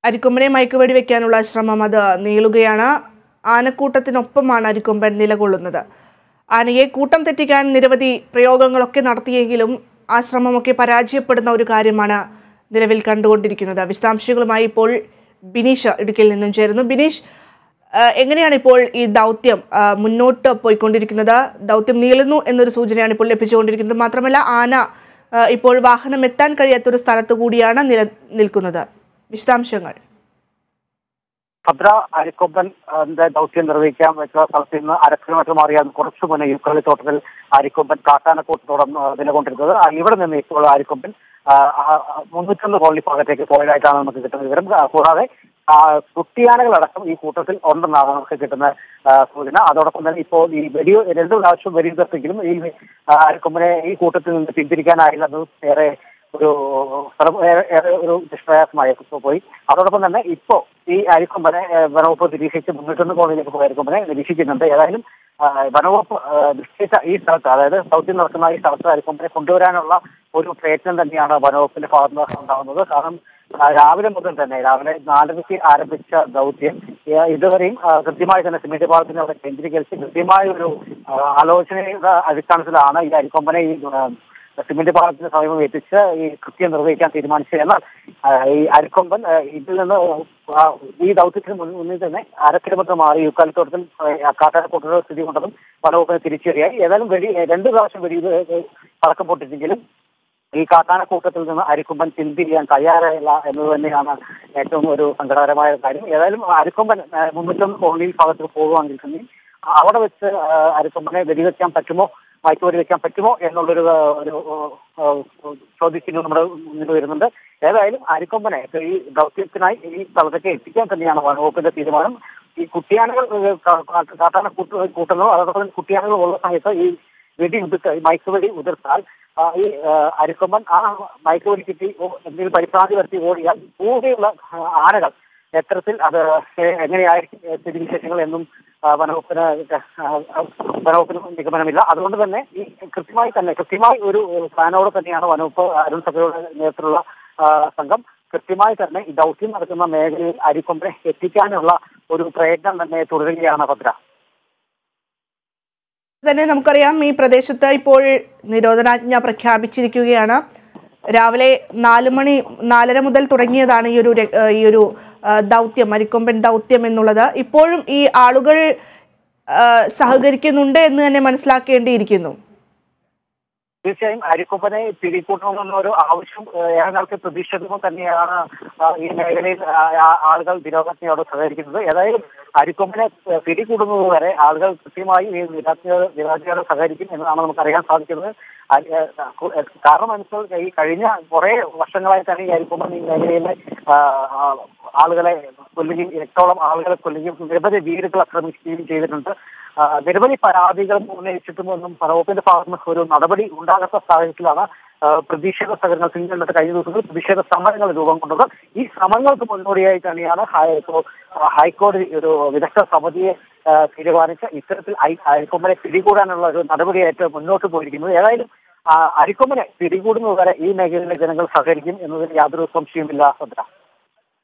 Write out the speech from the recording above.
അരിക്കൊമ്പനെ മയക്കുവെടി വെക്കാനുള്ള ശ്രമം അത് നീളുകയാണ് ആനക്കൂട്ടത്തിനൊപ്പമാണ് അരിക്കൊമ്പൻ നിലകൊള്ളുന്നത് ആനയെ കൂട്ടം തെറ്റിക്കാൻ നിരവധി പ്രയോഗങ്ങളൊക്കെ നടത്തിയെങ്കിലും ആ ശ്രമമൊക്കെ പരാജയപ്പെടുന്ന ഒരു കാര്യമാണ് നിലവിൽ കണ്ടുകൊണ്ടിരിക്കുന്നത് വിശദാംശങ്ങളുമായി ഇപ്പോൾ ബിനീഷ് ഇടുക്കിയിൽ നിന്നും ചേരുന്നു ബിനീഷ് ആ, എങ്ങനെയാണ് ഇപ്പോൾ ഈ ദൗത്യം ആ, മുന്നോട്ട് പോയിക്കൊണ്ടിരിക്കുന്നത് ദൗത്യം നീളുന്നു എന്നൊരു സൂചനയാണ് ഇപ്പോൾ ലഭിച്ചുകൊണ്ടിരിക്കുന്നത് മാത്രമല്ല ആന ആ, ഇപ്പോൾ വാഹനം എത്താൻ കഴിയാത്തൊരു സ്ഥലത്ത് കൂടിയാണ് നില നിൽക്കുന്നത് വിശദാംശങ്ങൾ ഭദ്ര അരിക്കൊമ്പൻ ന്റെ ദൗത്യം നിർവഹിക്കാൻ വെച്ച സ്ഥലത്ത് നിന്ന് അര കിലോമീറ്റർ മാറിയാൽ കുറച്ചു മുന്നേ യുക്കളി തോട്ടത്തിൽ അരിക്കൊമ്പൻ കാട്ടാനക്കൂട്ടത്തോളം ആ, നിലകൊണ്ടിരുന്നത് ആ, ഇവിടെ നിന്ന് ഇപ്പോൾ അരിക്കൊമ്പൻ ആ, ആ, ആ, മുന്നൂറ്റൊന്ന് കോളനി ഭാഗത്തേക്ക് പോയതായിട്ടാണ് നമുക്ക് കിട്ടുന്ന വിവരം ആ, കൂടാതെ ആ, കുട്ടിയാനകളടക്കം ഈ കൂട്ടത്തിൽ ഉണ്ടെന്നാണ് നമുക്ക് കിട്ടുന്ന ആ, സൂചന അതോടൊപ്പം തന്നെ ഇപ്പോൾ ഈ വെടി രണ്ടു പ്രാവശ്യം വെടിയുതിർത്തെങ്കിലും ഈ ആ, അരിക്കൊമ്പനെ ഈ കൂട്ടത്തിൽ നിന്ന് പിന്തിരിക്കാനായില്ല അത് ഏറെ ഒരു സ്ഥലം ഏറെ- ഏറെ ഒരു നിഷ്പ്രയാസമായി ഇപ്പോ പോയി അതോടൊപ്പം തന്നെ ഇപ്പോ ഈ അരിക്കൊമ്പനെ ഏഹ്, വനവകുപ്പ് നിരീക്ഷിച്ച് മുന്നൂറ്റൊന്ന് കോളനിയിലേക്ക് പോയ അരിക്കൊമ്പനെ നിരീക്ഷിക്കുന്നുണ്ട് ഏതായാലും ആ, വനവകുപ്പ് ആ, നിശ്ചയിച്ച ഈ സ്ഥലത്ത് അതായത് സൗത്തിൽ നടക്കുന്ന ഈ സ്ഥലത്ത് അരിക്കൊമ്പനെ കൊണ്ടുവരാനുള്ള ഒരു പ്രയത്നം തന്നെയാണ് വനവകുപ്പിന്റെ ഭാഗത്ത് നിന്ന് ഉണ്ടാകുന്നത് കാരണം ആ, രാവിലെ മുതൽ തന്നെ രാവിലെ നാലരയ്ക്ക് ആരംഭിച്ച ദൗത്യം ഏഹ്, ഇതുവരെയും ആ, കൃത്യമായി തന്നെ സിമന്റ് പാളത്തിനെ അവിടെ കേന്ദ്രീകരിച്ച് കൃത്യമായ ഒരു ആ, ആലോചനയുടെ അടിസ്ഥാനത്തിലാണ് ഈ അരിക്കൊമ്പനെ ഈ ആ, സിമന്റ് പാളത്തിന് സമീപം എത്തിച്ച് ഈ കൃത്യം നിർവഹിക്കാൻ തീരുമാനിച്ചത് എന്നാൽ ആ, ഈ അരിക്കൊമ്പൻ ആ, ഇതിൽ നിന്ന് ആ, ഈ ദൗത്യത്തിന് മുൻ- മുന്നിൽ തന്നെ അര കിലോമീറ്റർ മാറി യുക്കാലിത്തോട്ടത്തിൽ കാട്ടാനക്കൂട്ടുകൾ സ്ഥിതി കൊണ്ടതും വനവകുപ്പിനെ തിരിച്ചറിയായി ഏതായാലും വെടി രണ്ട് പ്രാവശ്യം വെടി പടക്കം പൊട്ടിച്ചെങ്കിലും ഈ കാട്ടാനക്കൂട്ടത്തിൽ നിന്ന് അരിക്കൊമ്പൻ പിന്തിരിയാൻ തയ്യാറായില്ല എന്നത് തന്നെയാണ് ഏറ്റവും ഒരു സങ്കടകരമായ കാര്യം ഏതായാലും അരിക്കൊമ്പൻ ആ, മുന്നൂറ്റൊന്ന് കോളനിയിൽ ഭാഗത്ത് പോകുവാണെങ്കിൽ തന്നെ അവിടെ വെച്ച് ആ, അരിക്കൊമ്പനെ വെടിവെക്കാൻ പറ്റുമോ മയക്കുവെടി വെക്കാൻ പറ്റുമോ എന്നുള്ളൊരു ആ, ഒരു ആ, ചോദ്യത്തിന് നമ്മുടെ മുന്നിൽ വരുന്നുണ്ട് ഏതായാലും അരിക്കൊമ്പനെ ഈ ദൗത്യത്തിനായി ഈ സ്ഥലത്തേക്ക് എത്തിക്കാൻ തന്നെയാണ് വനവകുപ്പിന്റെ തീരുമാനം ഈ കുട്ടിയാനകൾ ഏഹ്, കാ- കാ- കാട്ടാന കൂട്ട കൂട്ടുന്നതോ അതോടൊപ്പം തന്നെ കുട്ടിയാനകൾ ഉള്ള സമയത്ത് ഈ വെടി ഉതിർത്ത ഈ മയക്കുവെടി ഉതിർത്താൽ ആ, ഈ ആ, അരിക്കൊമ്പൻ ആ മയക്കുവെടി കിട്ടി ഓ- എന്തെങ്കിലും പരിഭ്രാന്തി വരുത്തി ഓടിയാൽ കൂടെയുള്ള ആ, ആനകൾ എത്തരത്തിൽ അത് എ- എങ്ങനെയായിരിക്കും ഏഹ്, സ്ഥിതിവിശേഷങ്ങൾ എന്നും ആ, വനവകുപ്പിന് ആ, ആ, വനവകുപ്പിന് നിഗമനമില്ല അതുകൊണ്ട് തന്നെ ഈ കൃത്യമായി തന്നെ കൃത്യമായി ഒരു ഏഹ്, പ്ലാനോടെ തന്നെയാണ് വനവകുപ്പ് അരുൺ സഭയുടെ നേതൃത്വത്തിലുള്ള ആ, സംഘം കൃത്യമായി തന്നെ ഈ ദൗത്യം നടക്കുന്ന മേഖലയിൽ അരിക്കൊമ്പനെ എത്തിക്കാനുള്ള ഒരു പ്രയത്നം തന്നെ തുടരുകയാണ് ഭദ്ര തന്നെ നമുക്കറിയാം ഈ പ്രദേശത്ത് ഇപ്പോൾ നിരോധനാജ്ഞ പ്രഖ്യാപിച്ചിരിക്കുകയാണ് രാവിലെ നാല് മണി നാലര മുതൽ തുടങ്ങിയതാണ് ഈ ഒരു ര- ഏഹ് ഈ ഒരു ഏഹ് ദൗത്യം മരിക്കൊമ്പൻ ദൗത്യം എന്നുള്ളത് ഇപ്പോഴും ഈ ആളുകൾ ഏഹ് സഹകരിക്കുന്നുണ്ട് എന്ന് തന്നെ മനസ്സിലാക്കേണ്ടിയിരിക്കുന്നു തീർച്ചയായും അരിക്കൊമ്പനെ പിടികൂട്ടണമെന്ന ഒരു ആവശ്യം ഏഹ്, ഏറെ നാൾക്ക് പ്രതീക്ഷിച്ചതും തന്നെയാണ് ആ, ഈ മേഖലയിൽ ആ, ആ- ആളുകൾ നിരോധനയോട് സഹകരിക്കുന്നത് ഏതായാലും അരിക്കൊമ്പനെ ഏഹ്, പിടികൂടുന്നത് വരെ ആളുകൾ കൃത്യമായി ഈ നിരാജ്ഞ- നിരാജ്ഞയോട് സഹകരിക്കും എന്നതാണ് നമുക്ക് അറിയാൻ സാധിക്കുന്നത് അരി- ഏഹ്, കു- ഏഹ്, കാരണം അനുസരിച്ച് ഈ കഴിഞ്ഞ കുറെ വർഷങ്ങളായി തന്നെ ഈ അരിക്കൊമ്പൻ ഈ മേഖലയിലെ ആ, ആ, ആളുകളെ കൊല്ലുകയും എട്ടോളം ആളുകളെ കൊല്ലുകയും നിരവധി വീടുകൾ ആക്രമിക്കുകയും ചെയ്തിട്ടുണ്ട് ആ, നിരവധി പരാതികൾ ഉന്നയിച്ചിട്ടും ഒന്നും വനവകുപ്പിന്റെ ഭാഗത്ത് നിന്ന് ഒരു നടപടി ഉണ്ടാകാത്ത സാഹചര്യത്തിലാണ് ആ, പ്രതിഷേധ സമരങ്ങൾ പിന്നീട് കഴിഞ്ഞ ദിവസങ്ങളിൽ പ്രതിഷേധ സമരങ്ങൾ രൂപം കൊണ്ടത് ഈ ശ്രമങ്ങൾക്ക് മുന്നോടിയായി തന്നെയാണ് ഹൈ- ഇപ്പോ, ആ, ഹൈക്കോടതി ഒരു വിദഗ്ധ സമിതിയെ ആ, തീരുമാനിച്ച് ഇത്തരത്തിൽ ഐ- അരിക്കൊമ്പനെ പിടികൂടാനുള്ള ഒരു നടപടിയായിട്ട് മുന്നോട്ട് പോയിരിക്കുന്നത് ഏതായാലും ആ, അരിക്കൊമ്പനെ പിടികൂടുന്നത് വരെ ഈ മേഖലയിലെ ജനങ്ങൾ സഹകരിക്കും എന്നതിൽ യാതൊരു സംശയവുമില്ല ഭദ്ര